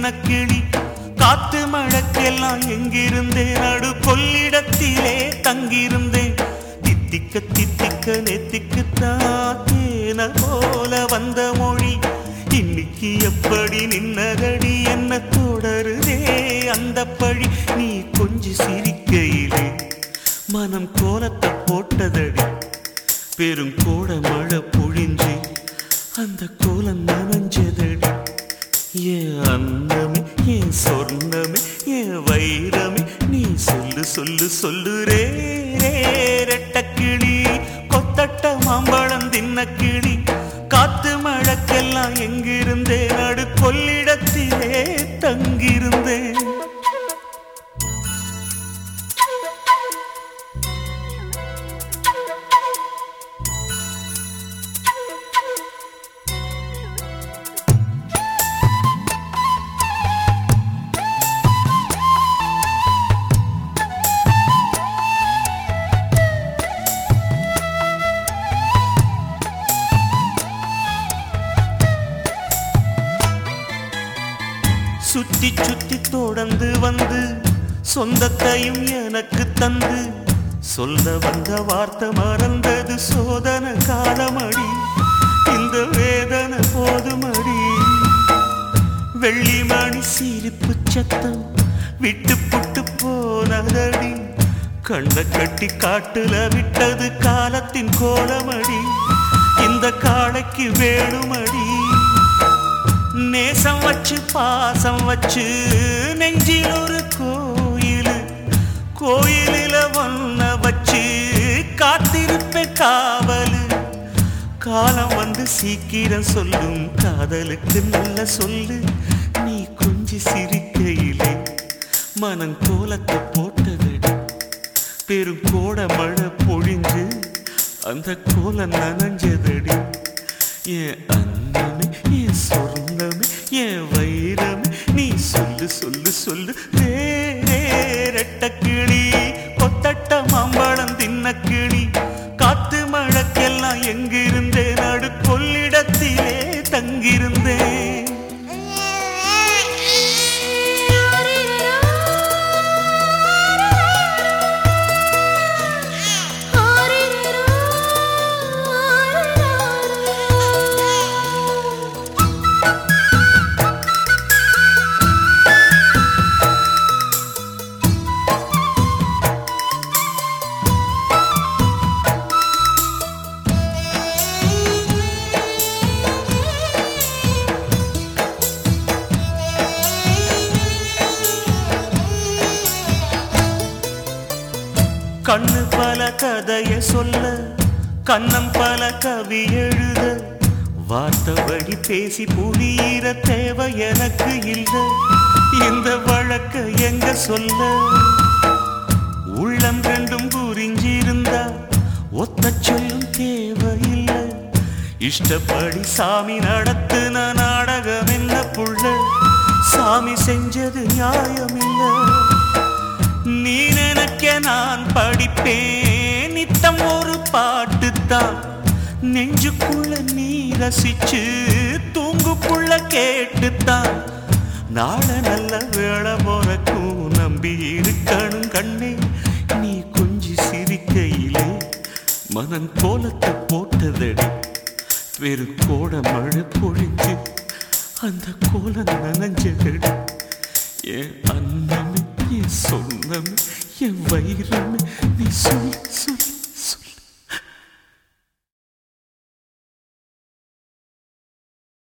தின்னக்கிளி காத்து மழக்கெல்லாம் எங்கிருந்தேன் நடு கொள்ளிடத்திலே தங்கியிருந்தேன் தித்திக்க தித்திக்க நெத்திக்குத்தான் தேன போல வந்த மொழி இன்னைக்கு எப்படி நின்னதடி என்ன தொடருதே அந்த பழி நீ கொஞ்சம் சிரிக்கையிலே மனம் கோலத்தை போட்டதடி பெருங்கோட மழை பொழிஞ்சு அந்த கோலம் நனைஞ்சதடி ஏன் அன்னமே ஏன் சொர்ணமே ஏன் வைரமே நீ சொல்லு சொல்லு சொல்லு ரே ரே ரெட்டக்கிளி கொத்தட்ட மாம்பழம் தின்ன கிளி காத்து மழக்கெல்லாம் எங்கிருந்தேன் நடு கொள்ளிடத்திலே தங்கியிருந்தேன் சுத்தி சுத்தி தொடர்ந்து வந்து சொந்தத்தையும் எனக்கு தந்து சொல்ல வந்த வார்த்தை மறந்தது சோதன காலமடி இந்த வேதனை போதுமடி வெள்ளிமணி சிரிப்பு சத்தம் விட்டு புட்டு போனதடி கண்ண கட்டி காட்டுல விட்டது காலத்தின் கோலமடி இந்த காளைக்கு வேணுமடி நேசம் வச்சு பாசம் வச்சு நெஞ்சில் ஒரு கோயில் கோயிலில் ஒன்ன வச்சு காத்திருப்ப காவல் காலம் வந்து சீக்கிரம் சொல்லும் காதலுக்கு நல்ல சொல்லு நீ கொஞ்சி சிரிக்கையிலே மனம் கோலத்தை போட்டதடி பெரும் கோட மழை பொழிஞ்சு அந்த கோலம் நனைஞ்சதடி என் அண்ணமே என் சொர்ணமே என் வைரமே நீ சொல்லு சொல்லு சொல்லு ரே ரே ரெட்டக்கிளி கொத்தட்ட மாம்பழம் தின்ன கிளி காத்து மழக்கெல்லாம் எங்கிருந்தேன் நடு கொள்ளிடத்திலே தங்கியிருந்தேன் கண்ணு பல கதைய சொல்ல கண்ணம் பல கவி எழுத வார்த்தை வழி பேசி புரியிற தேவை எனக்கு இல்லை இந்த வழக்க எங்க சொல்ல உள்ளம் ரெண்டும் புரிஞ்சிருந்தா ஒத்த சொல்லும் தேவையில்லை இஷ்டப்படி சாமி நடத்துன நாடகம் என்ன புள்ள சாமி செஞ்சது நியாயமில்லை நீ நினைக்க நான் படிப்பேன் நித்தம் ஒரு பாட்டு தான் நெஞ்சுக்குள்ள நீ ரசிச்சு தூங்குக்குள்ள கேட்டுத்தான் நாள நல்ல வேலை போறக்கும் நம்பி இருக்கணும் கண்ணே நீ கொஞ்சி சிரிக்கையிலே மனம் கோலத்தை போட்டதடி வெறு கோட மழை பொழிஞ்சு அந்த கோலம் நனைஞ்சதடி என் அன்னமே என் சொன்னமே என் வயிறமே நீ சொல் சொல்